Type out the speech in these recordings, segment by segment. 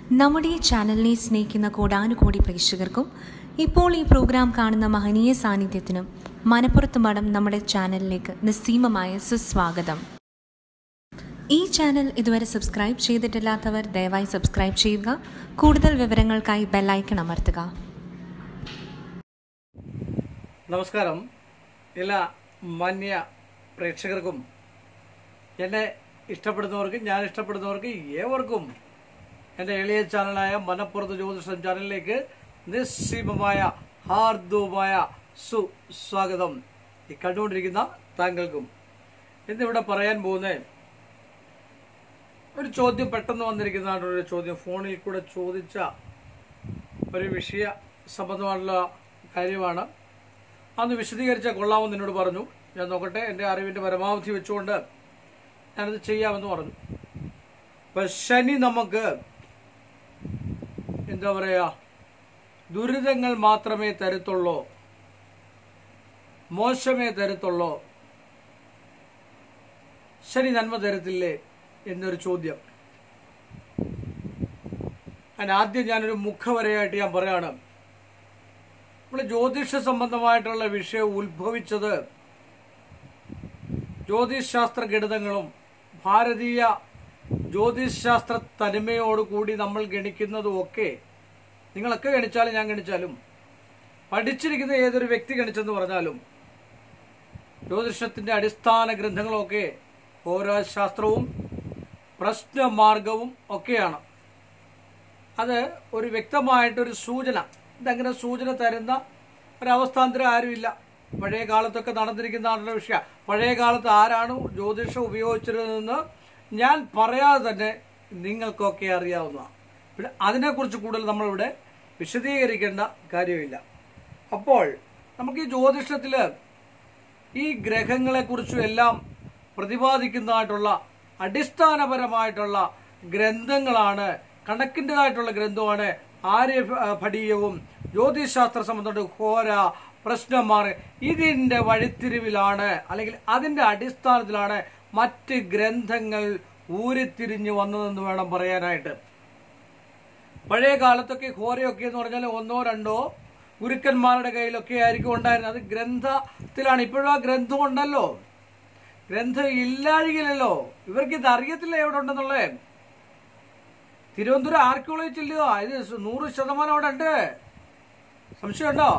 നമ്മുടെ ഈ ചാനലിനെ സ്നേഹിക്കുന്ന കോടാനുകോടി പ്രേക്ഷകർക്കും ഇപ്പോൾ ഈ പ്രോഗ്രാം കാണുന്ന മഹനീയ സാന്നിധ്യത്തിനും മനപ്പുറത്ത് മഠം നമ്മുടെ ചാനലിലേക്ക് നിസ്സീമമായ സുസ്വാഗതം ഈ ചാനൽ ഇതുവരെ സബ്സ്ക്രൈബ് ചെയ്തിട്ടില്ലാത്തവർ ദയവായി സബ്സ്ക്രൈബ് ചെയ്യുക കൂടുതൽ വിവരങ്ങൾക്കായി ബെല്ലൈക്കൺ അമർത്തുക നമസ്കാരം എല്ലാ മാന്യ പ്രേക്ഷകർക്കും എന്നെ ഇഷ്ടപ്പെടുന്നവർക്ക് ഞാൻ ഇഷ്ടപ്പെടുന്നവർക്ക് ഏവർക്കും എൻ്റെ എളിയ ചാനലായ മനപ്പുറത്ത് ജ്യോതിഷം ചാനലിലേക്ക് നിസ്സീമമായ ഹാർദവുമായ സുസ്വാഗതം ഈ കണ്ടുകൊണ്ടിരിക്കുന്ന താങ്കൾക്കും ഇന്നിവിടെ പറയാൻ പോകുന്ന ഒരു ചോദ്യം പെട്ടെന്ന് വന്നിരിക്കുന്നതാണ് ഒരു ചോദ്യം ഫോണിൽ കൂടെ ചോദിച്ച ഒരു വിഷയ സംബന്ധമായിട്ടുള്ള കാര്യമാണ് അന്ന് വിശദീകരിച്ച കൊള്ളാമെന്ന് എന്നോട് പറഞ്ഞു ഞാൻ നോക്കട്ടെ എൻ്റെ അറിവിൻ്റെ പരമാവധി വെച്ചുകൊണ്ട് ഞാനത് ചെയ്യാമെന്ന് പറഞ്ഞു ഇപ്പൊ ശനി നമുക്ക് എന്താ പറയാ ദുരിതങ്ങൾ മാത്രമേ തരത്തുള്ളൂ മോശമേ തരത്തുള്ളൂ ശനി നന്മ തരത്തില്ലേ എന്നൊരു ചോദ്യം അതിന് ആദ്യം ഞാനൊരു മുഖവരയായിട്ട് ഞാൻ പറയാണ് നമ്മൾ ജ്യോതിഷ സംബന്ധമായിട്ടുള്ള വിഷയം ഉത്ഭവിച്ചത് ജ്യോതിഷ് ശാസ്ത്ര ഗണിതങ്ങളും ഭാരതീയ ജ്യോതിഷ് ശാസ്ത്ര തനിമയോടുകൂടി നമ്മൾ ഗണിക്കുന്നതും ഒക്കെ നിങ്ങളൊക്കെ ഗണിച്ചാലും ഞാൻ ഗണിച്ചാലും പഠിച്ചിരിക്കുന്ന ഏതൊരു വ്യക്തി ഗണിച്ചെന്ന് പറഞ്ഞാലും ജ്യോതിഷത്തിന്റെ അടിസ്ഥാന ഗ്രന്ഥങ്ങളൊക്കെ ഓരോ ശാസ്ത്രവും പ്രശ്നമാർഗവും ഒക്കെയാണ് അത് ഒരു വ്യക്തമായിട്ടൊരു സൂചന ഇതങ്ങനെ സൂചന തരുന്ന ഒരവസ്ഥാന്തരം ആരുമില്ല പഴയ കാലത്തൊക്കെ നടന്നിരിക്കുന്നതാണല്ലോ വിഷയം പഴയ കാലത്ത് ആരാണ് ജ്യോതിഷം ഉപയോഗിച്ചിരുന്നതെന്ന് ഞാൻ പറയാതെ തന്നെ നിങ്ങൾക്കൊക്കെ അറിയാവുന്നതാണ് പിന്നെ അതിനെക്കുറിച്ച് കൂടുതൽ നമ്മളിവിടെ വിശദീകരിക്കേണ്ട കാര്യമില്ല അപ്പോൾ നമുക്ക് ഈ ജ്യോതിഷത്തിൽ ഈ ഗ്രഹങ്ങളെക്കുറിച്ചും എല്ലാം പ്രതിപാദിക്കുന്നതായിട്ടുള്ള അടിസ്ഥാനപരമായിട്ടുള്ള ഗ്രന്ഥങ്ങളാണ് കണക്കിൻ്റെതായിട്ടുള്ള ഗ്രന്ഥമാണ് ആര്യഭടീയവും ജ്യോതിശാസ്ത്ര സംബന്ധമായിട്ട് ഹോര പ്രശ്നമാർ ഇതിന്റെ വഴിത്തിരിവിലാണ് അല്ലെങ്കിൽ അതിന്റെ അടിസ്ഥാനത്തിലാണ് മറ്റ് ഗ്രന്ഥങ്ങൾ ഊരിത്തിരിഞ്ഞു വന്നതെന്ന് വേണം പറയാനായിട്ട് പഴയ കാലത്തൊക്കെ ഹോരയൊക്കെ എന്ന് പറഞ്ഞാൽ ഒന്നോ രണ്ടോ ഗുരുക്കന്മാരുടെ കയ്യിലൊക്കെ ആയിരിക്കും ഉണ്ടായിരുന്നത് അത് ഗ്രന്ഥത്തിലാണ് ഇപ്പോഴും ആ ഗ്രന്ഥം ഉണ്ടല്ലോ ഗ്രന്ഥം ഇല്ലാഴികയില്ലല്ലോ ഇവർക്ക് ഇത് അറിയത്തില്ല എവിടെ ഉണ്ടെന്നുള്ളേ തിരുവനന്തപുരം ആർക്കിയോളജി ചെല്ലുക ഇത് നൂറ് ശതമാനം അവിടെ ഉണ്ട് സംശയമുണ്ടോ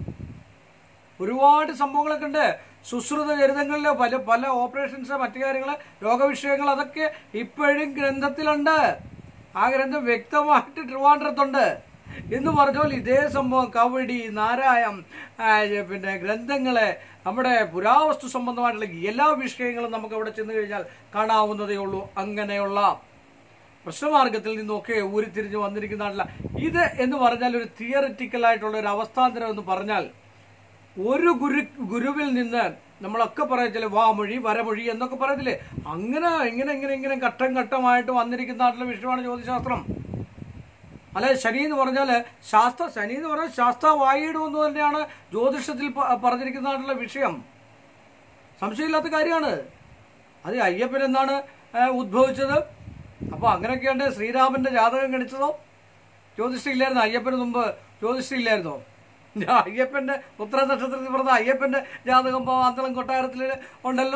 ഒരുപാട് സംഭവങ്ങളൊക്കെ ഉണ്ട് സുശ്രുത ചരിതങ്ങളിലെ പല പല ഓപ്പറേഷൻസ് മറ്റു കാര്യങ്ങൾ രോഗവിഷയങ്ങൾ അതൊക്കെ ഇപ്പോഴും ഗ്രന്ഥത്തിലുണ്ട് ആ ഗ്രന്ഥം വ്യക്തമായിട്ട് ട്രിവാൻഡ്രത്തുണ്ട് എന്ന് പറഞ്ഞാൽ ഇതേ സംഭവം കവടി നാരായം ആ, പിന്നെ ഗ്രന്ഥങ്ങളെ നമ്മുടെ പുരാവസ്തു സംബന്ധമായിട്ടുള്ള എല്ലാ വിഷയങ്ങളും നമുക്ക് അവിടെ ചെന്ന് കഴിഞ്ഞാൽ കാണാവുന്നതേ ഉള്ളൂ അങ്ങനെയുള്ള പ്രശ്നമാർഗത്തിൽ നിന്നൊക്കെ ഊരിത്തിരിഞ്ഞ് വന്നിരിക്കുന്നതാണല്ല ഇത് എന്ന് പറഞ്ഞാൽ ഒരു തിയറിറ്റിക്കൽ ആയിട്ടുള്ള ഒരു അവസ്ഥാന്തരം എന്ന് പറഞ്ഞാൽ ഒരു ഗുരു ഗുരുവിൽ നിന്ന് നമ്മളൊക്കെ പറയത്തില്ലേ വാമൊഴി വരമൊഴി എന്നൊക്കെ പറയത്തില്ലേ അങ്ങനെ ഇങ്ങനെ ഇങ്ങനെ ഇങ്ങനെ ഘട്ടം ഘട്ടമായിട്ട് വന്നിരിക്കുന്നതായിട്ടുള്ള വിഷയമാണ് ജ്യോതിശാസ്ത്രം അല്ലെ ശനി എന്ന് പറഞ്ഞാല് ശാസ്ത്ര ശനി എന്ന് പറഞ്ഞാൽ ശാസ്ത്ര വായിടും എന്ന് തന്നെയാണ് ജ്യോതിഷത്തിൽ പ- പറഞ്ഞിരിക്കുന്നതായിട്ടുള്ള വിഷയം സംശയമില്ലാത്ത കാര്യമാണ് അത് അയ്യപ്പൻ എന്നാണ് ആ, ഉദ്ഭവിച്ചത് അപ്പൊ അങ്ങനെയൊക്കെയുണ്ട് ശ്രീരാമന്റെ ജാതകം ഗണിച്ചതോ ജ്യോതിഷ ഇല്ലായിരുന്നു അയ്യപ്പന് മുമ്പ് ജ്യോതിഷ ഇല്ലായിരുന്നോ ഞാൻ അയ്യപ്പന്റെ ഉത്തര നക്ഷത്രത്തിൽ പറഞ്ഞ അയ്യപ്പന്റെ ജാതകം പാന്തളം കൊട്ടാരത്തിൽ ഉണ്ടല്ലോ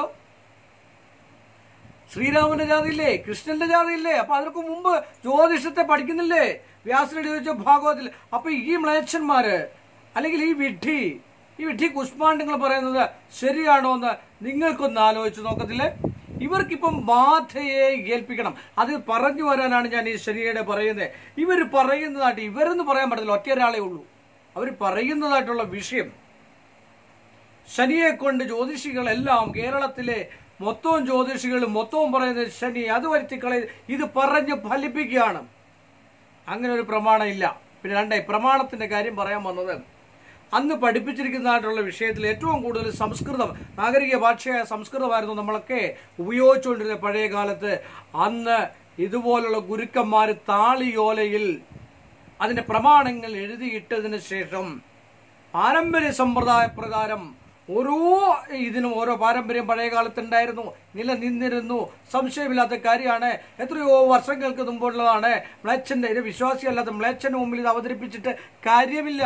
ശ്രീരാമന്റെ ജാതിയില്ലേ കൃഷ്ണന്റെ ജാതിയില്ലേ അപ്പൊ അതിനൊക്കെ മുമ്പ് ജ്യോതിഷത്തെ പഠിക്കുന്നില്ലേ വ്യാസനടി ചോദിച്ച ഭാഗവത്തിൽ അപ്പൊ ഈ മ്ലേച്ഛന്മാര് അല്ലെങ്കിൽ ഈ വിഡ്ഢി ഈ വിഡ്ഢി കുഷ്മാണ്ഡങ്ങൾ പറയുന്നത് ശരിയാണോ എന്ന് നിങ്ങൾക്കൊന്ന് ആലോചിച്ച് നോക്കത്തില്ലേ ഇവർക്കിപ്പം ബാധയെ ഏൽപ്പിക്കണം അത് പറഞ്ഞു വരാനാണ് ഞാൻ ഈ ശരിയുടെ പറയുന്നത് ഇവർ പറയുന്നതായിട്ട് ഇവരെന്ന് പറയാൻ പറ്റത്തില്ല ഒറ്റ ഒരാളേ ഉള്ളൂ അവർ പറയുന്നതായിട്ടുള്ള വിഷയം ശനിയെ കൊണ്ട് ജ്യോതിഷികളെല്ലാം കേരളത്തിലെ മൊത്തവും ജ്യോതിഷികൾ മൊത്തവും പറയുന്നത് ശനി അത് വരുത്തിക്കളെ ഇത് പറഞ്ഞ് ഫലിപ്പിക്കുകയാണ് അങ്ങനെ ഒരു പ്രമാണം ഇല്ല പിന്നെ രണ്ടേ പ്രമാണത്തിന്റെ കാര്യം പറയാൻ വന്നത് അന്ന് പഠിപ്പിച്ചിരിക്കുന്നതായിട്ടുള്ള വിഷയത്തിൽ ഏറ്റവും കൂടുതൽ സംസ്കൃതം നാഗരിക ഭാഷയായ സംസ്കൃതമായിരുന്നു നമ്മളൊക്കെ ഉപയോഗിച്ചുകൊണ്ടിരുന്ന പഴയ കാലത്ത് അന്ന് ഇതുപോലുള്ള ഗുരുക്കന്മാർ താളിയോലയിൽ അതിന്റെ പ്രമാണങ്ങൾ എഴുതിയിട്ടതിന് ശേഷം പാരമ്പര്യ സമ്പ്രദായ പ്രകാരം ഓരോ ഇതിനും ഓരോ പാരമ്പര്യം പഴയ കാലത്തുണ്ടായിരുന്നു നിലനിന്നിരുന്നു സംശയമില്ലാത്ത കാര്യമാണ് എത്രയോ വർഷങ്ങൾക്ക് മുമ്പുള്ളതാണ് മ്ലേച്ഛന്റെ ഇത് വിശ്വാസിയല്ലാത്ത മ്ലേച്ഛന്റെ മുമ്പിൽ ഇത് അവതരിപ്പിച്ചിട്ട് കാര്യമില്ല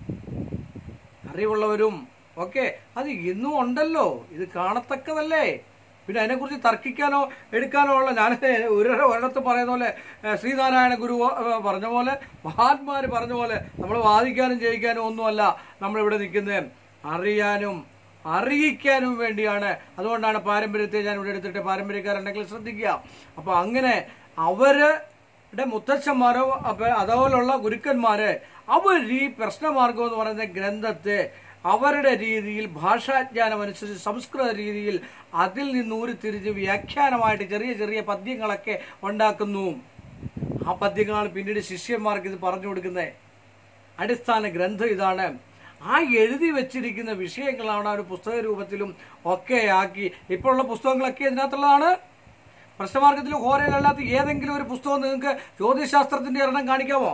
അറിവുള്ളവരും ഒക്കെ അത് ഇന്നും ഉണ്ടല്ലോ ഇത് കാണത്തക്കതല്ലേ പിന്നെ അതിനെക്കുറിച്ച് തർക്കിക്കാനോ എടുക്കാനോ ഉള്ള ഞാൻ ഒരു ഒരിടത്ത് പറയുന്ന പോലെ ഏഹ്, ശ്രീനാരായണ ഗുരു ഏഹ്, പറഞ്ഞ പോലെ മഹാത്മാർ പറഞ്ഞ പോലെ നമ്മൾ വാദിക്കാനും ജയിക്കാനും ഒന്നുമല്ല നമ്മളിവിടെ നിൽക്കുന്നത് അറിയാനും അറിയിക്കാനും വേണ്ടിയാണ് അതുകൊണ്ടാണ് പാരമ്പര്യത്തെ ഞാൻ ഇവിടെ എടുത്തിട്ട് പാരമ്പര്യക്കാരുണ്ടെങ്കിൽ ശ്രദ്ധിക്കുക അപ്പോൾ അങ്ങനെ അവരുടെ മുത്തച്ഛന്മാരോ അപ്പൊ അതുപോലുള്ള ഗുരുക്കന്മാര് അവർ ഈ പ്രശ്നമാർഗം എന്ന് പറയുന്ന ഗ്രന്ഥത്തെ അവരുടെ രീതിയിൽ ഭാഷാജ്ഞാനം അനുസരിച്ച് സംസ്കൃത രീതിയിൽ അതിൽ നിന്ന് ഉരുത്തിരിഞ്ഞ് വ്യാഖ്യാനമായിട്ട് ചെറിയ ചെറിയ പദ്യങ്ങളൊക്കെ ഉണ്ടാക്കുന്നു ആ പദ്യങ്ങളാണ് പിന്നീട് ശിഷ്യന്മാർക്ക് ഇത് പറഞ്ഞു കൊടുക്കുന്നത് അടിസ്ഥാന ഗ്രന്ഥം ഇതാണ് ആ എഴുതി വെച്ചിരിക്കുന്ന വിഷയങ്ങളാണ് ഒരു പുസ്തക രൂപത്തിലും ഒക്കെ ആക്കി ഇപ്പോൾ ഉള്ള പുസ്തകങ്ങളൊക്കെ ഇതിനകത്തുള്ളതാണ് പ്രശ്നമാർഗത്തിലും ഹോരയിലല്ലാത്ത ഏതെങ്കിലും ഒരു പുസ്തകം നിങ്ങൾക്ക് ജ്യോതിശാസ്ത്രത്തിന്റെ ഒരെണ്ണം കാണിക്കാമോ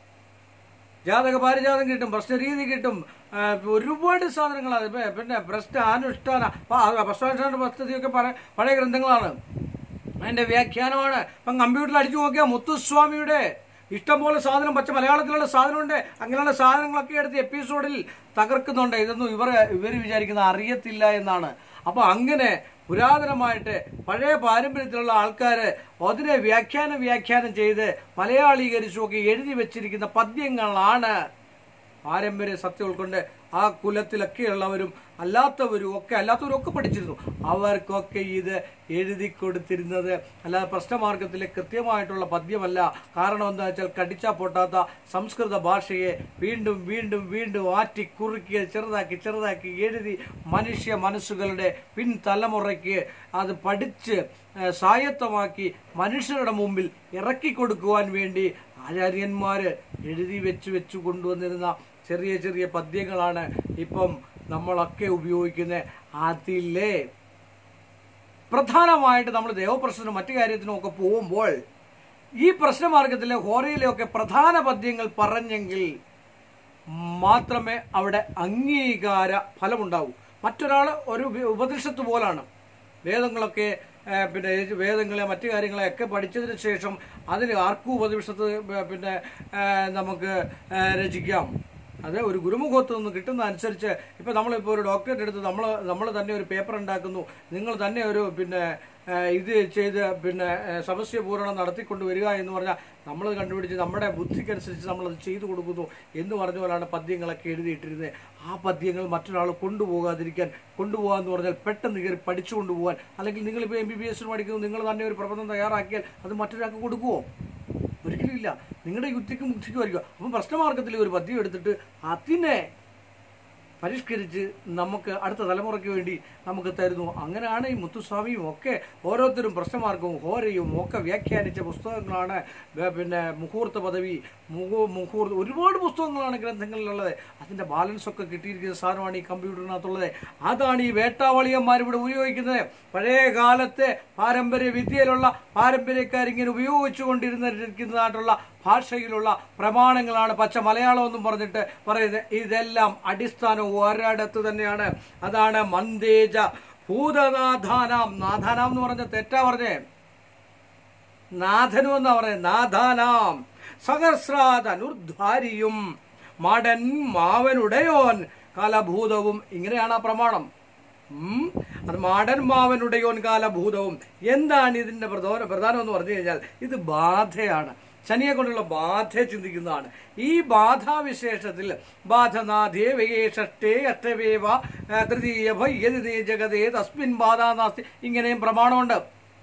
ജാതക പാരിജാതം കിട്ടും പ്രശ്നരീതി കിട്ടും ആ, ഒരുപാട് സാധനങ്ങളാണ് ഇപ്പൊ പിന്നെ പ്രശ്ന അനുഷ്ഠാന പ- പ്രശ്നാനുഷ്ഠാന പദ്ധതിയൊക്കെ പഴ- പഴയ ഗ്രന്ഥങ്ങളാണ് അതിന്റെ വ്യാഖ്യാനമാണ് ഇപ്പം കമ്പ്യൂട്ടറിൽ അടിച്ചു നോക്കിയാൽ മുത്തുസ്വാമിയുടെ ഇഷ്ടംപോലെ സാധനം പച്ച മലയാളത്തിലുള്ള സാധനമുണ്ട് അങ്ങനെയുള്ള സാധനങ്ങളൊക്കെ എടുത്ത് എപ്പിസോഡിൽ തകർക്കുന്നുണ്ട് ഇതൊന്നും ഇവർ ഇവർ വിചാരിക്കുന്ന അറിയത്തില്ല എന്നാണ് അപ്പൊ അങ്ങനെ പുരാതനമായിട്ട് പഴയ പാരമ്പര്യത്തിലുള്ള ആൾക്കാര് അതിനെ വ്യാഖ്യാനം വ്യാഖ്യാനം ചെയ്ത് മലയാളീകരിച്ചുമൊക്കെ എഴുതി വെച്ചിരിക്കുന്ന പദ്യങ്ങളാണ് പാരമ്പര്യ സത്യം ഉൾക്കൊണ്ട് ആ കുലത്തിലൊക്കെയുള്ളവരും അല്ലാത്തവരും ഒക്കെ അല്ലാത്തവരും ഒക്കെ പഠിച്ചിരുന്നു അവർക്കൊക്കെ ഇത് എഴുതി കൊടുത്തിരുന്നത് അല്ലാതെ പ്രശ്നമാർഗത്തിലെ കൃത്യമായിട്ടുള്ള പദ്യമല്ല കാരണം എന്താ വെച്ചാൽ കടിച്ചാ പൊട്ടാത്ത സംസ്കൃത ഭാഷയെ വീണ്ടും വീണ്ടും വീണ്ടും ആറ്റി കുറുക്കി ചെറുതാക്കി ചെറുതാക്കി എഴുതി മനുഷ്യ മനസ്സുകളുടെ പിൻതലമുറയ്ക്ക് അത് പഠിച്ച് ഏഹ്, സ്വായത്തമാക്കി മനുഷ്യരുടെ മുമ്പിൽ ഇറക്കി കൊടുക്കുവാൻ വേണ്ടി ആചാര്യന്മാര് എഴുതി വെച്ച് വെച്ച് കൊണ്ടുവന്നിരുന്ന ചെറിയ ചെറിയ പദ്യങ്ങളാണ് ഇപ്പം നമ്മളൊക്കെ ഉപയോഗിക്കുന്നത് അതിലെ പ്രധാനമായിട്ട് നമ്മൾ ദേവപ്രശ്നത്തിനും മറ്റു കാര്യത്തിനും ഒക്കെ പോകുമ്പോൾ ഈ പ്രശ്നമാർഗത്തിലെ ഹോറയിലെയൊക്കെ പ്രധാന പദ്യങ്ങൾ പറഞ്ഞെങ്കിൽ മാത്രമേ അവിടെ അംഗീകാര ഫലമുണ്ടാവൂ മറ്റൊരാൾ ഒരു ഉപ- ഉപനിഷത്ത് പോലാണ് വേദങ്ങളൊക്കെ ആ, പിന്നെ ഈ വേദങ്ങളെ മറ്റു കാര്യങ്ങളെ ഒക്കെ പഠിച്ചതിന് ശേഷം അതിന് ആർക്കും ഉപനിഷത്ത് പിന്നെ ആ, നമുക്ക് ആ, രചിക്കാം അത് ഒരു ഗുരുമുഖത്ത് നിന്ന് കിട്ടുന്ന അനുസരിച്ച് ഇപ്പൊ നമ്മളിപ്പോൾ ഒരു ഡോക്ടറേറ്റ് എടുത്ത് നമ്മൾ നമ്മൾ തന്നെ ഒരു പേപ്പർ ഉണ്ടാക്കുന്നു നിങ്ങൾ തന്നെ ഒരു പിന്നെ ആ, ഇത് ചെയ്ത് പിന്നെ ആ, സമസ്യ പൂരണം നടത്തിക്കൊണ്ട് വരിക എന്ന് പറഞ്ഞാൽ നമ്മൾ കണ്ടുപിടിച്ച് നമ്മുടെ ബുദ്ധിക്കനുസരിച്ച് നമ്മൾ അത് ചെയ്തു കൊടുക്കുന്നു എന്ന് പറഞ്ഞ പോലാണ് പദ്യങ്ങളൊക്കെ എഴുതിയിട്ടിരുന്നത് ആ പദ്യങ്ങൾ മറ്റൊരാൾ കൊണ്ടുപോകാതിരിക്കാൻ കൊണ്ടുപോകാന്ന് പറഞ്ഞാൽ പെട്ടെന്ന് കയറി പഠിച്ചു കൊണ്ടുപോകാൻ അല്ലെങ്കിൽ നിങ്ങളിപ്പോൾ എം ബി ബി എസ് പഠിക്കുന്നു നിങ്ങൾ തന്നെ ഒരു പ്രബന്ധം തയ്യാറാക്കിയാൽ അത് മറ്റൊരാൾക്ക് കൊടുക്കുമോ ഒരിക്കലും ഇല്ല നിങ്ങളുടെ യുക്തിക്കും ബുദ്ധിക്കും ആയിരിക്കും അപ്പം പ്രശ്നമാർഗത്തിൽ ഒരു പദ്യം എടുത്തിട്ട് അതിനെ പരിഷ്കരിച്ച് നമുക്ക് അടുത്ത തലമുറയ്ക്ക് വേണ്ടി നമുക്ക് തരുന്നു അങ്ങനെയാണ് ഈ മുത്തുസ്വാമിയും ഒക്കെ ഓരോരുത്തരും പ്രശ്നമാർഗവും ഹോരയും ഒക്കെ വ്യാഖ്യാനിച്ച പുസ്തകങ്ങളാണ് വേ- പിന്നെ മുഹൂർത്ത പദവി മുഹൂ മുഹൂർത്ത ഒരുപാട് പുസ്തകങ്ങളാണ് ഗ്രന്ഥങ്ങളിലുള്ളത് അതിന്റെ ബാലൻസ് ഒക്കെ കിട്ടിയിരിക്കുന്ന സാധനമാണ് ഈ കമ്പ്യൂട്ടറിനകത്തുള്ളത് അതാണ് ഈ വേട്ടാവളിയന്മാർ ഇവിടെ ഉപയോഗിക്കുന്നത് പഴയ കാലത്തെ പാരമ്പര്യ വിദ്യയിലുള്ള പാരമ്പര്യക്കാരിങ്ങനെ ഉപയോഗിച്ചുകൊണ്ടിരുന്നിരിക്കുന്നതായിട്ടുള്ള ഭാഷയിലുള്ള പ്രമാണങ്ങളാണ് പച്ച മലയാളം എന്നും പറഞ്ഞിട്ട് പറയുന്നത് ഇതെല്ലാം അടിസ്ഥാനം ഒരിടത്ത് തന്നെയാണ് അതാണ് മന്ദേജ ഭൂതനാഥാനാം നാഥാനാം എന്ന് പറഞ്ഞ തെറ്റാ പറഞ്ഞേ നാഥനും എന്നാ പറയുന്നത് നാഥാനാം സഹസ്രാധനുർധാരിയും മടൻ മാവനുടയോൻ കാലഭൂതവും ഇങ്ങനെയാണ് ആ പ്രമാണം ഉം. അത് മാടൻ മാവനുടയോൻ കാലഭൂതവും എന്താണ് ഇതിന്റെ പ്രധാന പ്രധാനം എന്ന് പറഞ്ഞു കഴിഞ്ഞാൽ ഇത് ബാധയാണ് ശനിയെ കൊണ്ടുള്ള ബാധയെ ചിന്തിക്കുന്നതാണ് ഈ ബാധാവിശേഷത്തിൽ ബാധനാഥേ വയേ ഷഷ്ടേ അഷ്ടവേവ ആ, തൃതീയ ഭയ്യതി ജഗതേ തസ്മിൻ ബാധാനാസ്തി ഇങ്ങനെയും പ്രമാണമുണ്ട്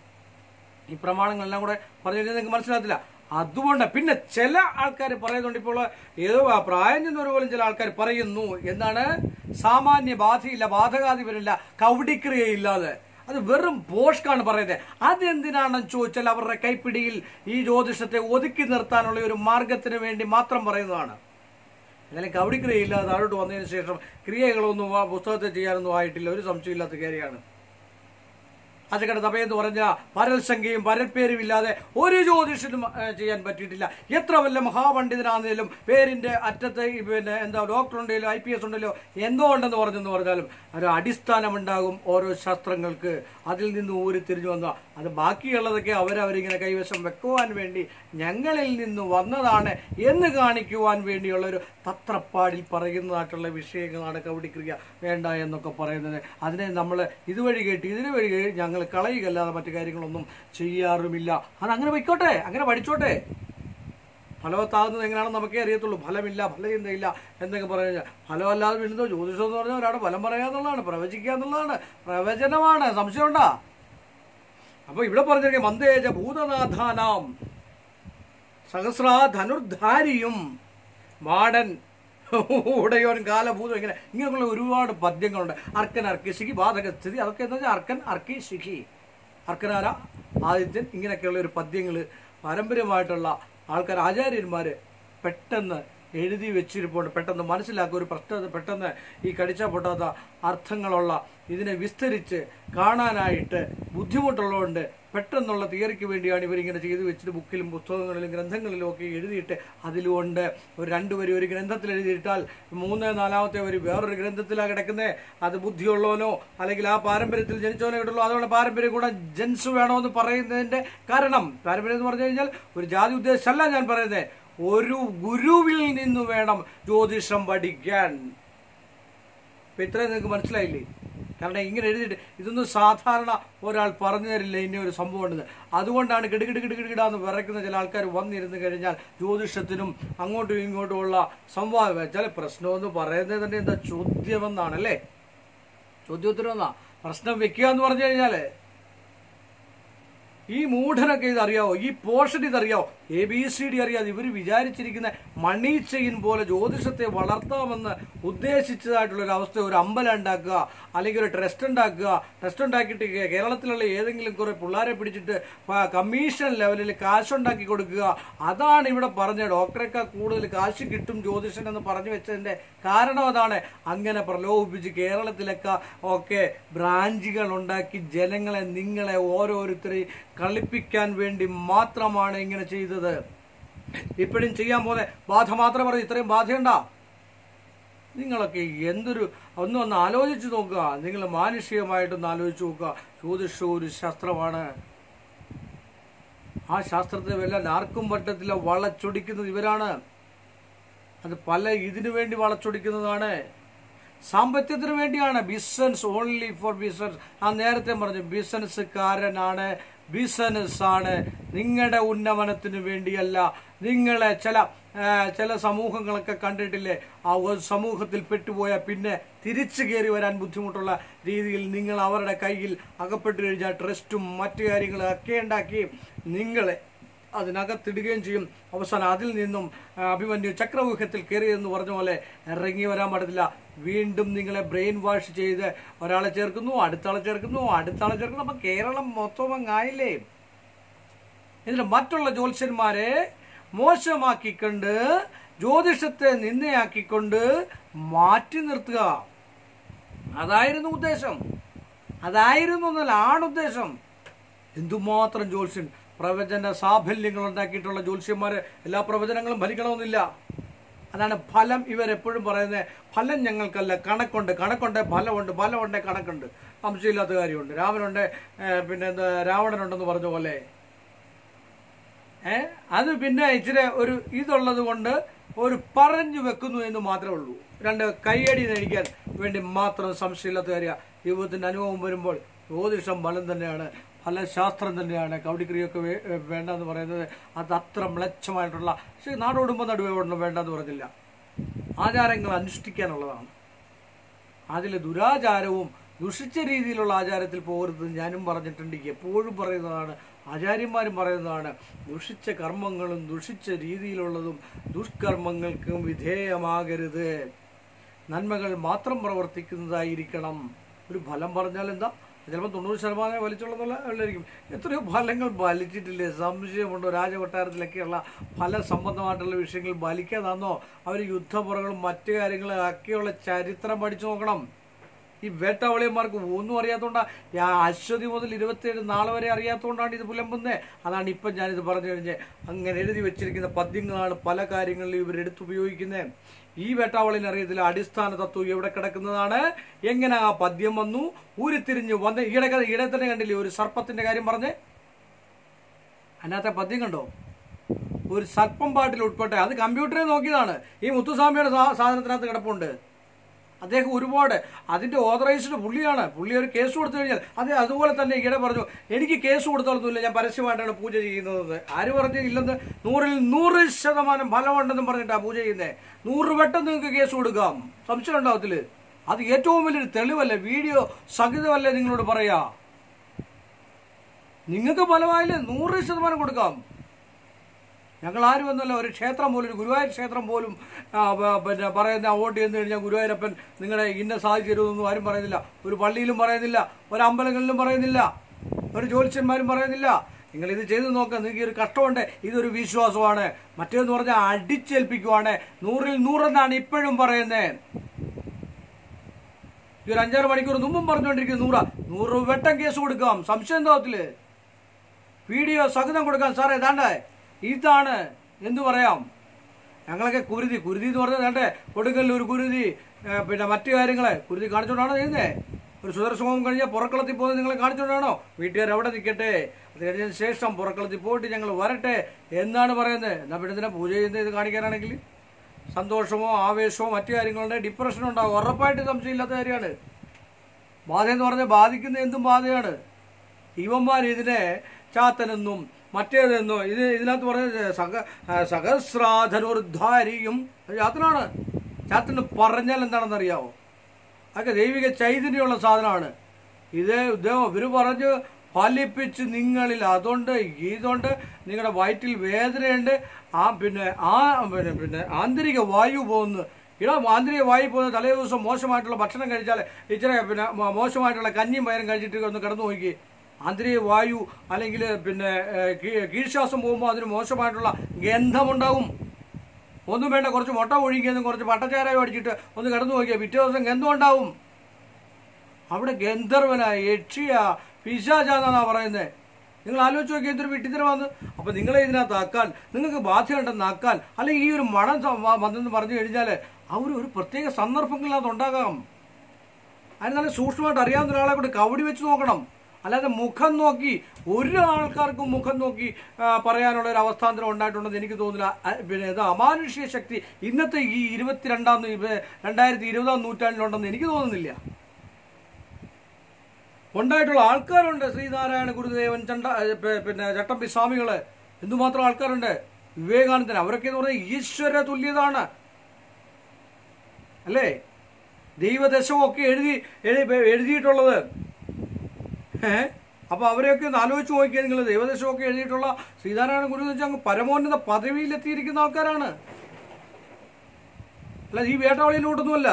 ഈ പ്രമാണങ്ങളെല്ലാം കൂടെ പറഞ്ഞു കഴിഞ്ഞാൽ നിങ്ങൾക്ക് മനസ്സിലാകത്തില്ല അതുകൊണ്ട് പിന്നെ ചില ആൾക്കാർ പറയുന്നുണ്ട് ഇപ്പോൾ ഏതോ ആ പ്രായം ചെന്നവർ പോലും ചില ആൾക്കാർ പറയുന്നു എന്താണ് സാമാന്യ ബാധയില്ല ബാധകാധിപരില്ല കൗടിക്രിയയില്ലാതെ അത് വെറും പോഷ്കാണ് പറയുന്നത് അതെന്തിനാണെന്ന് ചോദിച്ചാൽ അവരുടെ കൈപ്പിടിയിൽ ഈ ജ്യോതിഷത്തെ ഒതുക്കി നിർത്താനുള്ള ഒരു മാർഗത്തിന് വേണ്ടി മാത്രം പറയുന്നതാണ് എന്നാലും കൗടിക്രിയയില്ലാതെ താഴോട്ട് വന്നതിന് ശേഷം ക്രിയകളൊന്നും ആ പുസ്തകത്തെ ചെയ്യാനൊന്നും ആയിട്ടില്ല ഒരു സംശയമില്ലാത്ത കാര്യമാണ് അജകട തപയെന്ന് പറഞ്ഞ പരൽസംഖ്യയും പരൽപ്പേരും ഇല്ലാതെ ഒരു ജ്യോതിഷനും ഏ, ചെയ്യാൻ പറ്റിയിട്ടില്ല എത്ര വല്ല മഹാപണ്ഡിതനാണെങ്കിലും പേരിന്റെ അറ്റത്ത് ഈ പിന്നെ എന്താ ഡോക്ടർ ഉണ്ടെങ്കിലോ ഐ പി എസ് ഉണ്ടല്ലോ എന്തോ ഉണ്ടെന്ന് പറഞ്ഞെന്ന് പറഞ്ഞാലും ഒരു അടിസ്ഥാനമുണ്ടാകും ഓരോ ശാസ്ത്രങ്ങൾക്ക് അതിൽ നിന്ന് ഊരിത്തിരിഞ്ഞു വന്ന അത് ബാക്കിയുള്ളതൊക്കെ അവരവരിങ്ങനെ കൈവശം വെക്കുവാൻ വേണ്ടി ഞങ്ങളിൽ നിന്ന് വന്നതാണ് എന്ന് കാണിക്കുവാൻ വേണ്ടിയുള്ള ഒരു തത്രപ്പാടിൽ പറയുന്നതായിട്ടുള്ള വിഷയങ്ങളാണ് കവടിക്രിയ വേണ്ട എന്നൊക്കെ പറയുന്നത് അതിനെ നമ്മൾ ഇതുവഴി കേട്ട് ഇതിന് വഴി കേട്ട് ഞങ്ങൾ കളയുകയല്ലാതെ മറ്റു കാര്യങ്ങളൊന്നും ചെയ്യാറുമില്ല അത് അങ്ങനെ പൊയ്ക്കോട്ടെ അങ്ങനെ പഠിച്ചോട്ടെ ഫലവത്താകുന്നത് എങ്ങനെയാണെന്ന് നമുക്കേ അറിയത്തുള്ളൂ ഫലമില്ല ഫലചിന്തയില്ല എന്നൊക്കെ പറഞ്ഞു കഴിഞ്ഞാൽ ഫലമല്ലാതെ വീണ്ടും ജ്യോതിഷം എന്ന് പറഞ്ഞാൽ ഒരാളുടെ ഫലം പറയുക എന്നുള്ളതാണ് പ്രവചിക്കുക എന്നുള്ളതാണ് പ്രവചനമാണ് സംശയമുണ്ടാ അപ്പൊ ഇവിടെ പറഞ്ഞിരിക്കുക മന്ദേജ ഭൂതനാഥാനാം സഹസ്രാ ധനുർധാരിയും മാടൻ ഉടയോൻ കാലഭൂതം ഇങ്ങനെ ഇങ്ങനെയുള്ള ഒരുപാട് പദ്യങ്ങളുണ്ട് അർക്കൻ അർക്കി ശിഖി ബാധക സ്ഥിതി അതൊക്കെ എന്താ വെച്ചാൽ അർക്കൻ അർക്കി ശിഖി അർക്കനാര ആദിത്യൻ ഇങ്ങനെയൊക്കെയുള്ള ഒരു പദ്യങ്ങൾ പാരമ്പര്യമായിട്ടുള്ള ആൾക്കാർ ആചാര്യന്മാര് പെട്ടെന്ന് എഴുതി വെച്ചിരിപ്പുണ്ട് പെട്ടെന്ന് മനസ്സിലാക്കുക ഒരു പ്രശ്ന പെട്ടെന്ന് ഈ കടിച്ച പൊട്ടാത്ത അർത്ഥങ്ങളുള്ള ഇതിനെ വിസ്തരിച്ച് കാണാനായിട്ട് ബുദ്ധിമുട്ടുള്ളതുകൊണ്ട് പെട്ടെന്നുള്ള തിയറിക്ക് വേണ്ടിയാണ് ഇവരിങ്ങനെ ചെയ്തു വെച്ചിട്ട് ബുക്കിലും പുസ്തകങ്ങളിലും ഗ്രന്ഥങ്ങളിലും ഒക്കെ എഴുതിയിട്ട് അതിലുകൊണ്ട് ഒരു രണ്ടുപേരും ഒരു ഗ്രന്ഥത്തിൽ എഴുതിയിട്ടാൽ മൂന്ന് നാലാമത്തെ ഒരു വേറൊരു ഗ്രന്ഥത്തിലാണ് കിടക്കുന്നത് അത് ബുദ്ധിയുള്ളവനോ അല്ലെങ്കിൽ ആ പാരമ്പര്യത്തിൽ ജനിച്ചവനോ കിട്ടുള്ളൂ അതുകൊണ്ട് പാരമ്പര്യം കൂടെ ജൻസ് വേണമെന്ന് പറയുന്നതിന്റെ കാരണം പാരമ്പര്യം എന്ന് പറഞ്ഞു കഴിഞ്ഞാൽ ഒരു ജാതി ഉദ്ദേശമല്ല ഞാൻ പറയുന്നത് ഒരു ഗുരുവിൽ നിന്ന് വേണം ജ്യോതിഷം പഠിക്കാൻ ഇപ്പൊ ഇത്രയും നിങ്ങൾക്ക് മനസ്സിലായില്ലേ കാരണം ഇങ്ങനെ എഴുതിയിട്ട് ഇതൊന്നും സാധാരണ ഒരാൾ പറഞ്ഞു തരില്ല ഇന്ന ഒരു സംഭവം ഉണ്ടെന്ന് അതുകൊണ്ടാണ് കിടുകിട് കിടുകിടാന്ന് വിറയ്ക്കുന്ന ചില ആൾക്കാർ വന്നിരുന്നു കഴിഞ്ഞാൽ ജ്യോതിഷത്തിനും അങ്ങോട്ടും ഇങ്ങോട്ടും ഉള്ള സംവാദം വെച്ചാൽ പ്രശ്നമെന്ന് പറയുന്നത് തന്നെ എന്താ ചോദ്യമെന്നാണ് അല്ലേ ചോദ്യോത്തരം എന്നാ പ്രശ്നം വെക്കുക എന്ന് പറഞ്ഞു കഴിഞ്ഞാല് ഈ മൂഢനൊക്കെ ഇതറിയാവോ ഈ പോർഷൻ ഇതറിയാവോ എ ബി സി ഡി അറിയാതെ ഇവർ വിചാരിച്ചിരിക്കുന്ന മണി ചെയിൻ പോലെ ജ്യോതിഷത്തെ വളർത്താമെന്ന് ഉദ്ദേശിച്ചതായിട്ടുള്ള ഒരു അവസ്ഥ ഒരു അമ്പലം ഉണ്ടാക്കുക അല്ലെങ്കിൽ ഒരു ട്രസ്റ്റ് ഉണ്ടാക്കുക ട്രസ്റ്റ് ഉണ്ടാക്കിയിട്ട് കേ- കേരളത്തിലുള്ള ഏതെങ്കിലും കുറെ പിള്ളേരെ പിടിച്ചിട്ട് പ- കമ്മീഷൻ ലെവലിൽ കാശുണ്ടാക്കി കൊടുക്കുക അതാണ് ഇവിടെ പറഞ്ഞ ഡോക്ടറേക്കാൾ കൂടുതൽ കാശ് കിട്ടും ജ്യോതിഷൻ എന്ന് പറഞ്ഞു വെച്ചതിന്റെ കാരണം അതാണ് അങ്ങനെ പ്രലോഭിപ്പിച്ച് കേരളത്തിലൊക്കെ ഒക്കെ ബ്രാഞ്ചുകൾ ഉണ്ടാക്കി ജനങ്ങളെ നിങ്ങളെ ഓരോരുത്തരെയും കളിപ്പിക്കാൻ വേണ്ടി മാത്രമാണ് ഇങ്ങനെ ചെയ്തത് ഇപ്പോഴും ചെയ്യാൻ പോകുന്ന ബാധ മാത്രം പറഞ്ഞു ഇത്രയും ബാധയുണ്ടാ നിങ്ങളൊക്കെ എന്തൊരു ഒന്ന് ഒന്ന് ആലോചിച്ച് നോക്കുക നിങ്ങൾ മാനുഷികമായിട്ടൊന്ന് ആലോചിച്ച് നോക്കുക ജ്യോതിഷം ഒരു ശാസ്ത്രമാണ് ആ ശാസ്ത്രത്തെ വല്ല ആർക്കും വട്ടത്തിലെ വളച്ചൊടിക്കുന്നത് ഇവരാണ് അത് പല ഇതിനു വേണ്ടി വളച്ചൊടിക്കുന്നതാണ് സാമ്പത്തികത്തിന് വേണ്ടിയാണ് ബിസിനസ് ഓൺലി ഫോർ ബിസിനസ് ആ നേരത്തെ പറഞ്ഞു ബിസിനസ്സുകാരനാണ് ബിസിനസ് ആണ് നിങ്ങളുടെ ഉന്നമനത്തിന് വേണ്ടിയല്ല നിങ്ങളെ ചില ആ, ചില സമൂഹങ്ങളൊക്കെ കണ്ടിട്ടില്ലേ ആ ഒരു സമൂഹത്തിൽ പെട്ടുപോയ പിന്നെ തിരിച്ചു കയറി വരാൻ ബുദ്ധിമുട്ടുള്ള രീതിയിൽ നിങ്ങൾ അവരുടെ കയ്യിൽ അകപ്പെട്ടു കഴിഞ്ഞാൽ ട്രസ്റ്റും മറ്റു കാര്യങ്ങളും ഒക്കെ ഉണ്ടാക്കി നിങ്ങളെ അതിനകത്തിടുകയും ചെയ്യും അവസാനം അതിൽ നിന്നും ആ, അഭിമന്യു ചക്രവ്യൂഹത്തിൽ കയറിയെന്ന് പറഞ്ഞ പോലെ ഇറങ്ങി വരാൻ പാടില്ല വീണ്ടും നിങ്ങളെ ബ്രെയിൻ വാഷ് ചെയ്ത് ഒരാളെ ചേർക്കുന്നു അടുത്ത ആളെ ചേർക്കുന്നു അടുത്ത ആളെ ചേർക്കുന്നു അപ്പൊ കേരളം മൊത്തം അങ്ങായില്ലേ എന്നിട്ട് മറ്റുള്ള ജ്യോത്സ്യന്മാരെ മോശമാക്കിക്കൊണ്ട് ജ്യോതിഷത്തെ നിന്നയാക്കിക്കൊണ്ട് മാറ്റി നിർത്തുക അതായിരുന്നു ഉദ്ദേശം അതായിരുന്നു എന്നല്ല ആണ് ഉദ്ദേശം എന്തുമാത്രം ജ്യോത്സ്യൻ പ്രവചന സാഫല്യങ്ങൾ ഉണ്ടാക്കിയിട്ടുള്ള ജ്യോത്സ്യന്മാര് എല്ലാ പ്രവചനങ്ങളും ഫലിക്കണമെന്നില്ല അതാണ് ഫലം ഇവരെപ്പോഴും പറയുന്നത് ഫലം ഞങ്ങൾക്കല്ല കണക്കുണ്ട് കണക്കുണ്ട് ഫലമുണ്ട് ഫലമുണ്ട് കണക്കുണ്ട് സംശയമില്ലാത്ത കാര്യമുണ്ട് രാമനുണ്ട് ഏ, പിന്നെ എന്താ രാവണനുണ്ടെന്ന് പറഞ്ഞ പോലെ ഏ അത് പിന്നെ ഇച്ചിരി ഒരു ഇതുള്ളത് കൊണ്ട് ഒരു പറഞ്ഞു വെക്കുന്നു എന്ന് മാത്രമേ ഉള്ളൂ രണ്ട് കൈയടി നേടിക്കാൻ വേണ്ടി മാത്രം സംശയമില്ലാത്ത കാര്യം ജീവിതത്തിന്റെ അനുഭവം വരുമ്പോൾ ജ്യോതിഷം ഫലം തന്നെയാണ് ഫലശാസ്ത്രം തന്നെയാണ് കൗടിക്രിയൊക്കെ വേ- ഏ, വേണ്ടെന്ന് പറയുന്നത് അത് അത്ര മ്ലച്ഛമായിട്ടുള്ള പക്ഷേ നാടോടുമ്പോൾ നടുവേ ഓടണം വേണ്ടെന്ന് പറഞ്ഞില്ല ആചാരങ്ങൾ അനുഷ്ഠിക്കാനുള്ളതാണ് അതിൽ ദുരാചാരവും ദുഷിച്ച രീതിയിലുള്ള ആചാരത്തിൽ പോകരുത് ഞാനും പറഞ്ഞിട്ടുണ്ട് എപ്പോഴും പറയുന്നതാണ് ആചാര്യന്മാരും പറയുന്നതാണ് ദുഷിച്ച കർമ്മങ്ങളും ദുഷിച്ച രീതിയിലുള്ളതും ദുഷ്കർമ്മങ്ങൾക്കും വിധേയമാകരുത് നന്മകൾ മാത്രം പ്രവർത്തിക്കുന്നതായിരിക്കണം ഒരു ഫലം പറഞ്ഞാൽ എന്താ ചിലപ്പോൾ തൊണ്ണൂറ് ശതമാനം വലിച്ചുള്ളതല്ല ഉള്ളായിരിക്കും എത്രയോ ഫലങ്ങൾ ബലിച്ചിട്ടില്ലേ സംശയമുണ്ടോ രാജകൊട്ടാരത്തിലൊക്കെയുള്ള ഫല സംബന്ധമായിട്ടുള്ള വിഷയങ്ങൾ ബലിക്കാതാന്നോ അവർ യുദ്ധപ്പുറകളും മറ്റു കാര്യങ്ങളും ഒക്കെയുള്ള ചരിത്രം പഠിച്ചു നോക്കണം ഈ വേട്ടാവളിയന്മാർക്ക് ഒന്നും അറിയാത്തോണ്ടാ ആ അശ്വതി മുതൽ ഇരുപത്തിയേഴ് നാളെ വരെ അറിയാത്തോണ്ടാണ് ഇത് പുലമ്പുന്നത് അതാണ് ഇപ്പം ഞാനിത് പറഞ്ഞു കഴിഞ്ഞ് അങ്ങനെ എഴുതി വെച്ചിരിക്കുന്ന പദ്യങ്ങളാണ് പല കാര്യങ്ങളിലും ഇവർ എടുത്തുപയോഗിക്കുന്നത് ഈ വേട്ടാവളിന് അറിയത്തില്ല അടിസ്ഥാന തത്വം എവിടെ കിടക്കുന്നതാണ് എങ്ങനെ ആ പദ്യം വന്നു ഉരുത്തിരിഞ്ഞു വന്ന് ഈയിടെ ഈടെ തന്നെ കണ്ടില്ലേ ഒരു സർപ്പത്തിന്റെ കാര്യം പറഞ്ഞേ അതിനകത്തെ പദ്യം കണ്ടോ ഒരു സർപ്പം പാട്ടിൽ ഉൾപ്പെട്ടെ അത് കമ്പ്യൂട്ടറിൽ നോക്കിയതാണ് ഈ മുത്തുസ്വാമിയുടെ സാ- സാധനത്തിനകത്ത് കിടപ്പുണ്ട് അദ്ദേഹം ഒരുപാട് അതിന്റെ ഓതറൈസ്ഡ് പുള്ളിയാണ് പുള്ളി ഒരു കേസ് കൊടുത്തു കഴിഞ്ഞാൽ അത് അതുപോലെ തന്നെ ഈയിടെ പറഞ്ഞു എനിക്ക് കേസ് കൊടുത്തോളൊന്നുമില്ല ഞാൻ പരസ്യമായിട്ടാണ് പൂജ ചെയ്യുന്നത് ആര് പറഞ്ഞു ഇല്ലെന്ന് നൂറിൽ നൂറ് ശതമാനം ഫലമുണ്ടെന്നും പറഞ്ഞിട്ടാണ് പൂജ ചെയ്യുന്നത് നൂറ് വട്ടം നിങ്ങൾക്ക് കേസ് കൊടുക്കാം സംശയം ഉണ്ടാവത്തില് അത് ഏറ്റവും വലിയൊരു തെളിവല്ലേ വീഡിയോ സഹിതമല്ലേ നിങ്ങളോട് പറയാ നിങ്ങൾക്ക് ഫലമായില്ലേ നൂറ് ശതമാനം കൊടുക്കാം ഞങ്ങൾ ആരും ഒന്നുമല്ല ഒരു ക്ഷേത്രം പോലും ഒരു ഗുരുവായൂർ ക്ഷേത്രം പോലും ആ, പ- പിന്നെ പറയുന്ന വോട്ട് ചെയ്ത് കഴിഞ്ഞാൽ ഗുരുവായൂരപ്പൻ നിങ്ങളുടെ ഇന്ന സാധിച്ചു തരുമെന്നൊന്നും ആരും പറയുന്നില്ല ഒരു പള്ളിയിലും പറയുന്നില്ല ഒരു അമ്പലങ്ങളിലും പറയുന്നില്ല ഒരു ജ്യോത്സ്യന്മാരും പറയുന്നില്ല നിങ്ങൾ ഇത് ചെയ്ത് നോക്കുക നിങ്ങൾക്ക് ഈ ഒരു കഷ്ടമുണ്ട് ഇതൊരു വിശ്വാസമാണ് മറ്റേന്ന് പറഞ്ഞാൽ അടിച്ചേൽപ്പിക്കുവാണ് നൂറിൽ നൂറെന്നാണ് ഇപ്പോഴും പറയുന്നത് ഈ ഒരു അഞ്ചാറ് മണിക്കൂർ മുമ്പും പറഞ്ഞുകൊണ്ടിരിക്കുന്നത് നൂറ നൂറ് വെട്ടം കേസ് കൊടുക്കാം സംശയം എന്താവത്തില് വീഡിയോ സഹിതം കൊടുക്കാൻ സാറേ ഏതാണ്ട് ഇതാണ് എന്തു പറയാം ഞങ്ങളൊക്കെ കുരുതി കുരുതി എന്ന് പറഞ്ഞാൽ വേണ്ടേ കൊടുക്കലിൽ ഒരു കുരുതി ഏ, പിന്നെ മറ്റു കാര്യങ്ങളെ കുരുതി കാണിച്ചുകൊണ്ടാണോ ചെയ്യുന്നത് ഒരു സുദർശനവും കഴിഞ്ഞാൽ പുറക്കളത്തിൽ പോകുന്നത് നിങ്ങളെ കാണിച്ചുകൊണ്ടാണോ വീട്ടുകാർ അവിടെ നിൽക്കട്ടെ അത് കഴിഞ്ഞതിന് ശേഷം പുറക്കളത്തിൽ പോയിട്ട് ഞങ്ങൾ വരട്ടെ എന്നാണ് പറയുന്നത് എന്നാ പിന്നെ ഇതിനെ പൂജ ചെയ്യുന്നത് ഇത് കാണിക്കാനാണെങ്കിൽ സന്തോഷമോ ആവേശമോ മറ്റു കാര്യങ്ങളുടെ ഡിപ്രഷനോ ഉണ്ടാവും ഉറപ്പായിട്ട് സംശയമില്ലാത്ത കാര്യമാണ് ബാധ എന്ന് പറഞ്ഞാൽ ബാധിക്കുന്ന എന്തും ബാധയാണ് ഇവന്മാർ ഇതിനെ ചാത്തനെന്നും മറ്റേതെന്നോ ഇത് ഇതിനകത്ത് പറഞ്ഞ സഹ സഹസ്രാധനുർധാരിയും അത് ചാത്തനാണ് ചാത്തന് പറഞ്ഞാൽ എന്താണെന്ന് അറിയാവോ അതൊക്കെ ദൈവിക ചൈതന്യമുള്ള സാധനമാണ് ഇത് ഇദ്ദേഹം ഇവർ പറഞ്ഞ് ഫലിപ്പിച്ച് നിങ്ങളിൽ അതുകൊണ്ട് ഇതുകൊണ്ട് നിങ്ങളുടെ വയറ്റിൽ വേദനയുണ്ട് ആ പിന്നെ ആ പിന്നെ പിന്നെ ആന്തരിക വായു പോകുന്നു ഇടാ ആന്തരിക വായു പോകുന്ന തലേ ദിവസം മോശമായിട്ടുള്ള ഭക്ഷണം കഴിച്ചാൽ ഇച്ചിരി പിന്നെ മോ- മോശമായിട്ടുള്ള കഞ്ഞിയും പയറും കഴിച്ചിട്ട് ഒന്ന് കിടന്നു നോക്കി ആന്തരിക വായു അല്ലെങ്കിൽ പിന്നെ ഏഹ്, കീ- കീഴ്ശ്വാസം പോകുമ്പോൾ അതിന് മോശമായിട്ടുള്ള ഗന്ധമുണ്ടാവും ഒന്നും വേണ്ട കുറച്ച് മുട്ട ഒഴുകിയെന്നും കുറച്ച് പട്ടച്ചാരായം അടിച്ചിട്ട് ഒന്ന് കിടന്നു നോക്കിയാൽ പിറ്റേ ദിവസം ഗന്ധം ഉണ്ടാവും അവിടെ ഗന്ധർവന യക്ഷിയ പിശാചാന്നാ പറയുന്നത് നിങ്ങൾ ആലോചിച്ച് നോക്കി എന്തൊരു വിട്ടിത്തരമാന്ന് അപ്പൊ നിങ്ങളെ ഇതിനകത്ത് ആക്കാൻ നിങ്ങൾക്ക് ബാധ്യതയുണ്ടെന്ന് ആക്കാൻ അല്ലെങ്കിൽ ഈ ഒരു മണം സ- വ- വന്നെന്ന് പറഞ്ഞു കഴിഞ്ഞാൽ അവർ ഒരു പ്രത്യേക സന്ദർഭങ്ങളിനകത്ത് ഉണ്ടാകാം അതിന് നല്ല സൂക്ഷ്മമായിട്ട് അറിയാവുന്ന ഒരാളെ കൂടി കവടി വെച്ച് നോക്കണം അല്ലാതെ മുഖം നോക്കി ഒരു ആൾക്കാർക്കും മുഖം നോക്കി ആ, പറയാനുള്ള ഒരു അവസ്ഥാന്തരം ഉണ്ടായിട്ടുണ്ടെന്ന് എനിക്ക് തോന്നുന്നില്ല ആ, പിന്നെ ഇത് അമാനുഷിക ശക്തി ഇന്നത്തെ ഈ ഇരുപത്തിരണ്ടാം നൂ- ഇപ്പ രണ്ടായിരത്തി ഇരുപതാം നൂറ്റാണ്ടിലുണ്ടെന്ന് എനിക്ക് തോന്നുന്നില്ല ഉണ്ടായിട്ടുള്ള ആൾക്കാരുണ്ട് ശ്രീനാരായണ ഗുരുദേവൻ ചണ്ട ഏ, പി- പിന്നെ ചട്ടമ്പി സ്വാമികള് എന്തുമാത്രം ആൾക്കാരുണ്ട് വിവേകാനന്ദൻ അവരൊക്കെ എന്ന് പറഞ്ഞാൽ ഈശ്വര തുല്യതാണ് അല്ലേ ദൈവദശമൊക്കെ എഴുതി എഴുതി എഴുതിയിട്ടുള്ളത് ഏ അപ്പൊ അവരെയൊക്കെ ഒന്ന് ആലോചിച്ച് നോക്കിയാൽ നിങ്ങൾ ദൈവദശമൊക്കെ എഴുതിയിട്ടുള്ള ശ്രീനാരായണ ഗുരു എന്ന് വെച്ചാൽ അങ്ങ് പരമോന്നത പദവിയിലെത്തിയിരിക്കുന്ന ആൾക്കാരാണ് അല്ല ഈ വേട്ടവളിയിലോട്ടൊന്നുമല്ല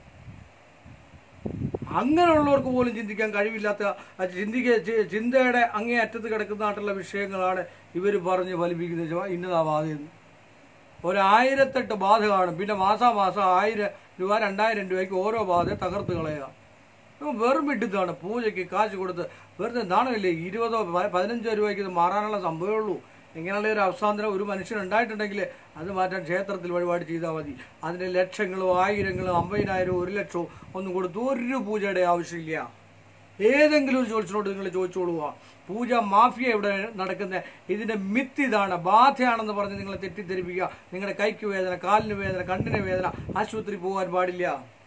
അങ്ങനെയുള്ളവർക്ക് പോലും ചിന്തിക്കാൻ കഴിവില്ലാത്ത ആ ചിന്തിക്ക ചി- ചിന്തയുടെ അങ്ങേ അറ്റത്ത് കിടക്കുന്നതായിട്ടുള്ള വിഷയങ്ങളാണ് ഇവർ പറഞ്ഞ് ഫലിപ്പിക്കുന്നത് ചുമ്മാ ഇന്നതാ ബാധയെന്ന് ഒരായിരത്തെട്ട് ബാധ കാണും പിന്നെ മാസാമാസം ആയിരം രൂപ രണ്ടായിരം രൂപയ്ക്ക് ഓരോ ബാധ തകർത്ത് കളയുക ഇവൻ വെറും വിട്ടിത്താണ് പൂജയ്ക്ക് കാശ് കൊടുത്ത് വെറുതെ നാണമില്ലേ ഇരുപതോ പ- പതിനഞ്ചോ രൂപയ്ക്ക് ഇത് മാറാനുള്ള സംഭവമേ ഉള്ളൂ ഇങ്ങനെയുള്ള ഒരു അവസ്ഥാന്തരം ഒരു മനുഷ്യൻ ഉണ്ടായിട്ടുണ്ടെങ്കിൽ അത് മാറ്റാൻ ക്ഷേത്രത്തിൽ വഴിപാട് ചെയ്താൽ മതി അതിന് ലക്ഷങ്ങളോ ആയിരങ്ങളോ അമ്പതിനായിരമോ ഒരു ലക്ഷമോ ഒന്നും കൊടുത്ത് ഒരു പൂജയുടെ ആവശ്യമില്ല ഏതെങ്കിലും ഒരു ജോത്സ്യനോട് നിങ്ങൾ ചോദിച്ചോളുക പൂജ മാഫിയ ഇവിടെ നടക്കുന്ന ഇതിന്റെ മിത്ത് ഇതാണ് ബാധയാണെന്ന് പറഞ്ഞ് നിങ്ങളെ തെറ്റിദ്ധരിപ്പിക്കുക നിങ്ങളുടെ കൈക്ക് വേദന കാലിന് വേദന കണ്ണിന് വേദന ആശുപത്രി പോകാൻ പാടില്ല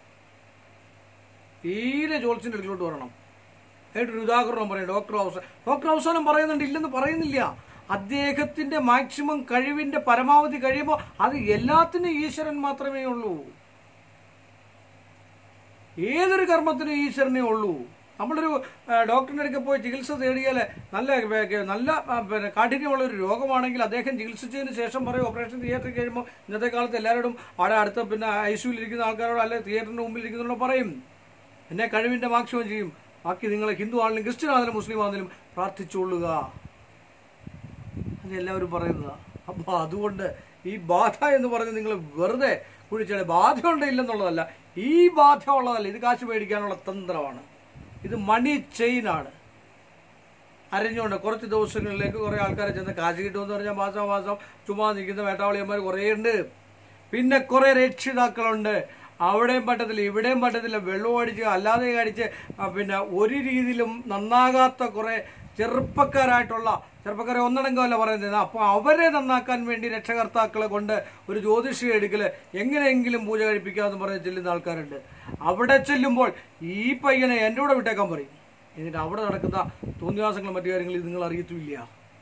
തീരെ ജോത്സ്യന്റെ അടുക്കലോട്ട് വരണം ഏറ്റൊരു ഉദാഹരണം പറയും ഡോക്ടർ അവസാനം ഡോക്ടർ അവസാനം പറയുന്നുണ്ട് ഇല്ലെന്ന് പറയുന്നില്ല അദ്ദേഹത്തിന്റെ മാക്സിമം കഴിവിന്റെ പരമാവധി കഴിയുമ്പോൾ അത് എല്ലാത്തിനും ഈശ്വരൻ മാത്രമേ ഉള്ളൂ ഏതൊരു കർമ്മത്തിനും ഈശ്വരനേ ഉള്ളൂ നമ്മളൊരു ആ, ഡോക്ടറിന്റെ അടുക്ക പോയി ചികിത്സ തേടിയാൽ നല്ല വേ- നല്ല ആ, പിന്നെ കാഠിന്യമുള്ള ഒരു രോഗമാണെങ്കിൽ അദ്ദേഹം ചികിത്സിച്ചതിന് ശേഷം പറയും ഓപ്പറേഷൻ തിയേറ്ററിൽ കഴിയുമ്പോൾ ഇന്നത്തെ കാലത്ത് എല്ലാവരോടും അവിടെ അടുത്ത പിന്നെ ഐ സിയുയിൽ ഇരിക്കുന്ന ആൾക്കാരോട് അല്ലെ തിയേറ്ററിന്റെ മുമ്പിൽ ഇരിക്കുന്നവരോട് പറയും എന്നെ കഴിവിന്റെ മാക്സിമം ചെയ്യും ബാക്കി നിങ്ങൾ ഹിന്ദു ആണെങ്കിലും ക്രിസ്ത്യൻ ആണെങ്കിലും മുസ്ലിം ആണെങ്കിലും പ്രാർത്ഥിച്ചുകൊള്ളുക അത് എല്ലാവരും പറയുന്നതാ അപ്പോൾ അതുകൊണ്ട് ഈ ബാധ എന്ന് പറഞ്ഞ് നിങ്ങൾ വെറുതെ കുഴിച്ചാൽ ബാധയുണ്ട് ഇല്ലെന്നുള്ളതല്ല ഈ ബാധ ഉള്ളതല്ല ഇത് കാശ് മേടിക്കാനുള്ള തന്ത്രമാണ് ഇത് മണി ചെയിനാണ് അറിഞ്ഞുകൊണ്ട് കുറച്ച് ദിവസങ്ങളിലേക്ക് കുറെ ആൾക്കാരെ ചെന്ന് കാശ് കിട്ടുമെന്ന് പറഞ്ഞാൽ മാസം മാസം ചുമ്മാ നിൽക്കുന്ന വേട്ടാവളിയന്മാർ കുറേ ഉണ്ട് പിന്നെ കുറെ രക്ഷിതാക്കളുണ്ട് അവിടെയും പറ്റത്തില്ല ഇവിടെയും പറ്റത്തില്ല വെള്ളം അടിച്ച് അല്ലാതെ അടിച്ച് ആ, പിന്നെ ഒരു രീതിയിലും നന്നാകാത്ത കുറെ ചെറുപ്പക്കാരായിട്ടുള്ള ചെറുപ്പക്കാരെ ഒന്നടങ്കമല്ല പറയുന്നത് അപ്പൊ അവരെ നന്നാക്കാൻ വേണ്ടി രക്ഷകർത്താക്കളെ കൊണ്ട് ഒരു ജ്യോതിഷി എടുക്കല് എങ്ങനെയെങ്കിലും പൂജ കഴിപ്പിക്കാമെന്ന് പറഞ്ഞ് ചെല്ലുന്ന ആൾക്കാരുണ്ട് അവിടെ ചെല്ലുമ്പോൾ ഈ പയ്യനെ എൻ്റെ കൂടെ വിട്ടേക്കാൻ പറയും എന്നിട്ട് അവിടെ നടക്കുന്ന തോന്നിയാസങ്ങളും മറ്റു കാര്യങ്ങളും ഇത് നിങ്ങൾ അറിയത്തുമില്ല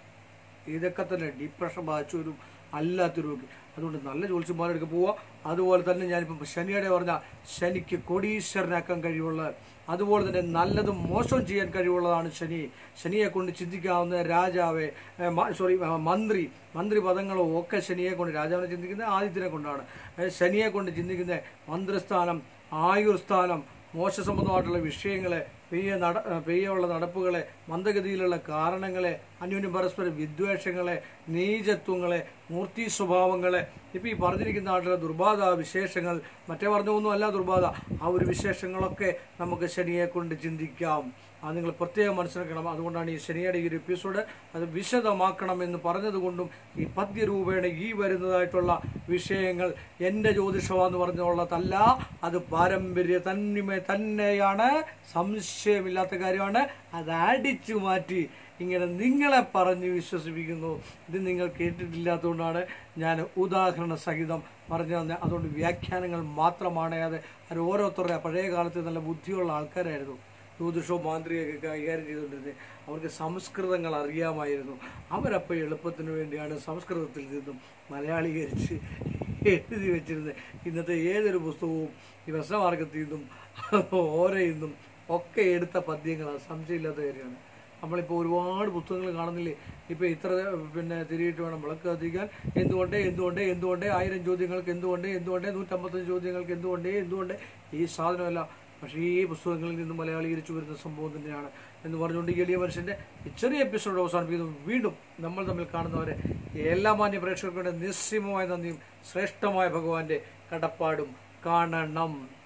ഇതൊക്കെ തന്നെ ഡിപ്രഷൻ ബാധിച്ചവരും അല്ലാത്തവരും ഒക്കെ അതുകൊണ്ട് നല്ല ജ്യോത്സ്യന്മാരെടുക്കെ പോവുക അതുപോലെ തന്നെ ഞാനിപ്പം ശനിയുടെ പറഞ്ഞ ശനിക്ക് കൊടീശ്വരനാക്കാൻ കഴിവുള്ള അതുപോലെ തന്നെ നല്ലതും മോശവും ചെയ്യാൻ കഴിവുള്ളതാണ് ശനി ശനിയെ കൊണ്ട് ചിന്തിക്കാവുന്ന രാജാവെ സോറി മന്ത്രി മന്ത്രി പദങ്ങളോ ഒക്കെ ശനിയെ കൊണ്ട് രാജാവിനെ ചിന്തിക്കുന്നത് ആദിത്യനെ കൊണ്ടാണ് ഏ, ശനിയെ കൊണ്ട് ചിന്തിക്കുന്ന മന്ത്രിസ്ഥാനം ആയുർസ്ഥാനം മോശ സംബന്ധമായിട്ടുള്ള വിഷയങ്ങളെ പെയ്യ നട പെയ്യുള്ള നടപ്പുകളെ മന്ദഗതിയിലുള്ള കാരണങ്ങളെ അന്യോന്യം പരസ്പര വിദ്വേഷങ്ങളെ നീചത്വങ്ങളെ മൂർത്തി സ്വഭാവങ്ങളെ ഇപ്പം ഈ പറഞ്ഞിരിക്കുന്ന ആളുടെ ദുർബാധ വിശേഷങ്ങൾ മറ്റേ പറഞ്ഞൊന്നും അല്ല ദുർബാധ ആ ഒരു വിശേഷങ്ങളൊക്കെ നമുക്ക് ശനിയെ കൊണ്ട് ചിന്തിക്കാം അത് നിങ്ങൾ പ്രത്യേകം മനസ്സിലാക്കണം അതുകൊണ്ടാണ് ഈ ശനിയുടെ ഈ ഒരു എപ്പിസോഡ് അത് വിശദമാക്കണം എന്ന് പറഞ്ഞതുകൊണ്ടും ഈ പദ്യരൂപേണ ഈ വരുന്നതായിട്ടുള്ള വിഷയങ്ങൾ എൻ്റെ ജ്യോതിഷമാന്ന് പറഞ്ഞുള്ളതല്ല അത് പാരമ്പര്യ തന്മ തന്നെയാണ് സംശയമില്ലാത്ത കാര്യമാണ് അത് അടിച്ചു മാറ്റി ഇങ്ങനെ നിങ്ങളെ പറഞ്ഞ് വിശ്വസിപ്പിക്കുന്നു ഇത് നിങ്ങൾ കേട്ടിട്ടില്ലാത്തതുകൊണ്ടാണ് ഞാൻ ഉദാഹരണ സഹിതം പറഞ്ഞു തന്നെ അതുകൊണ്ട് വ്യാഖ്യാനങ്ങൾ മാത്രമാണ് അത് അത് ഓരോരുത്തരുടെ പഴയ കാലത്ത് നല്ല ബുദ്ധിയുള്ള ആൾക്കാരായിരുന്നു ജ്യോതിഷവും മാന്ത്രികയൊക്കെ കൈകാര്യം ചെയ്തുകൊണ്ടിരുന്നത് അവർക്ക് സംസ്കൃതങ്ങൾ അറിയാമായിരുന്നു അവരപ്പോൾ എളുപ്പത്തിന് വേണ്ടിയാണ് സംസ്കൃതത്തിൽ നിന്നും മലയാളീകരിച്ച് എഴുതി വെച്ചിരുന്നത് ഇന്നത്തെ ഏതൊരു പുസ്തകവും ഈ പ്രശ്നമാർഗത്തിൽ നിന്നും ഓരയിൽ നിന്നും ഒക്കെ എടുത്ത പദ്യങ്ങളാണ് സംശയമില്ലാത്ത കാര്യമാണ് നമ്മളിപ്പോൾ ഒരുപാട് പുസ്തകങ്ങൾ കാണുന്നില്ലേ ഇപ്പോൾ ഇത്ര പിന്നെ തിരിയിട്ട് വേണം വിളക്ക് കത്തിക്കാൻ എന്തുകൊണ്ട് എന്തുകൊണ്ട് എന്തുകൊണ്ട് ആയിരം ചോദ്യങ്ങൾക്ക് എന്തുകൊണ്ട് എന്തുകൊണ്ട് നൂറ്റമ്പത്തഞ്ച് ചോദ്യങ്ങൾക്ക് എന്തുകൊണ്ട് എന്തുകൊണ്ട് ഈ സാധനമല്ല പക്ഷേ ഈ പുസ്തകങ്ങളിൽ നിന്ന് മലയാളീകരിച്ചു വരുന്ന സംഭവം തന്നെയാണ് എന്ന് പറഞ്ഞുകൊണ്ട് ഈ എളിയ മനുഷ്യന്റെ ഈ ചെറിയ എപ്പിസോഡ് അവസാനിപ്പിക്കുന്നു വീണ്ടും നമ്മൾ തമ്മിൽ കാണുന്നവരെ എല്ലാ മാന്യ പ്രേക്ഷകരുടെ നിസ്സീമമായ നന്ദിയും ശ്രേഷ്ഠമായ ഭഗവാന്റെ കടപ്പാടും കാണണം